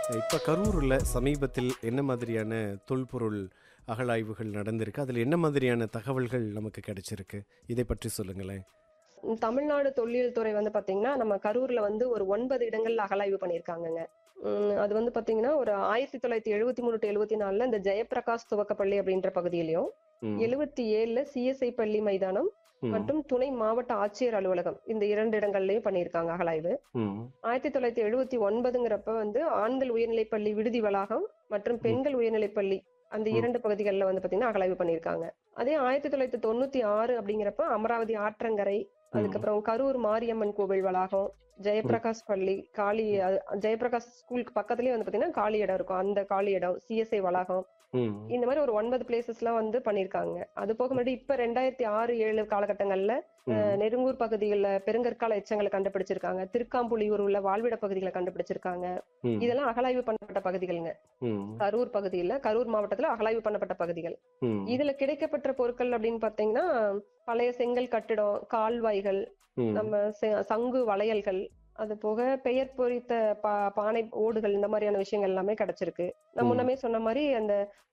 இப்போ கரூரில் சமீபத்தில் என்ன மாதிரியான தொல்பொருள் அகழாய்வுகள் நடந்திருக்கு அதில் என்ன மாதிரியான தகவல்கள் நமக்கு கிடைச்சிருக்கு இதை பற்றி சொல்லுங்களேன் தமிழ்நாடு தொல்லியல் துறை வந்து பாத்தீங்கன்னா நம்ம கரூர்ல வந்து ஒரு ஒன்பது இடங்கள்ல அகழாய்வு பண்ணியிருக்காங்கங்க உம் அது வந்து பாத்தீங்கன்னா ஒரு ஆயிரத்தி தொள்ளாயிரத்தி எழுபத்தி மூணு டு எழுபத்தி நாலுல இந்த ஜெயப்பிரகாஷ் துவக்கப்பள்ளி அப்படின்ற பகுதியிலையும் ம், எழுபத்தி ஏழுல சிஎஸ்ஐ பள்ளி மைதானம் ம், மற்றும் துணை மாவட்ட ஆட்சியர் அலுவலகம் இந்த இரண்டு இடங்கள்லயும் பண்ணியிருக்காங்க அகழாய்வு ம், ஆயிரத்தி தொள்ளாயிரத்தி எழுபத்தி ஒன்பதுங்கிறப்ப வந்து ஆண்கள் உயர்நிலைப்பள்ளி விடுதி வளாகம் மற்றும் பெண்கள் உயர்நிலைப்பள்ளி அந்த ம். இரண்டு பகுதிகளில் வந்து பாத்தீங்கன்னா அகழாய்வு பண்ணியிருக்காங்க அதே ஆயிரத்தி தொள்ளாயிரத்தி தொண்ணூத்தி ஆறு அப்படிங்கிறப்ப அமராவதி ஆற்றங்கரை அதுக்கப்புறம் கரூர் மாரியம்மன் கோவில் வளாகம் ஜெயபிரகாஷ் பள்ளி காளி அது- ஜெயபிரகாஷ் ஸ்கூலுக்கு பக்கத்துலயே வந்து பாத்தீங்கன்னா காலி இடம் இருக்கும் அந்த காலி இடம் சிஎஸ்ஐ வளாகம் ம், இந்த மாதிரி ஒரு ஒன்பது பிளேசஸ்லாம் வந்து பண்ணியிருக்காங்க அது போக முன்னாடி இப்ப ரெண்டாயிரத்தி ஆறு ஏழு காலகட்டங்கள்ல ம், நெருங்கூர் பகுதிகளில் பெருங்கற்கால எச்சங்களை கண்டுபிடிச்சிருக்காங்க திருக்காம்புலியூர் உள்ள வாழ்விட பகுதிகளை கண்டுபிடிச்சிருக்காங்க ம், இதெல்லாம் அகழாய்வு பண்ணப்பட்ட பகுதிகளுங்க ம், கரூர் பகுதியில கரூர் மாவட்டத்துல அகழாய்வு பண்ணப்பட்ட பகுதிகள் ம், இதுல கிடைக்கப்பட்ட பொருட்கள் அப்படின்னு பாத்தீங்கன்னா பழைய செங்கல் கட்டிடம் கால்வாய்கள் ம், நம்ம செ- சங்கு வளையல்கள் அது போக பெயர் பொறித்த பா பானை ஓடுகள் இந்த மாதிரியான விஷயங்கள் எல்லாமே கிடைச்சிருக்கு நான் ம். முன்னமே சொன்ன மாதிரி அந்த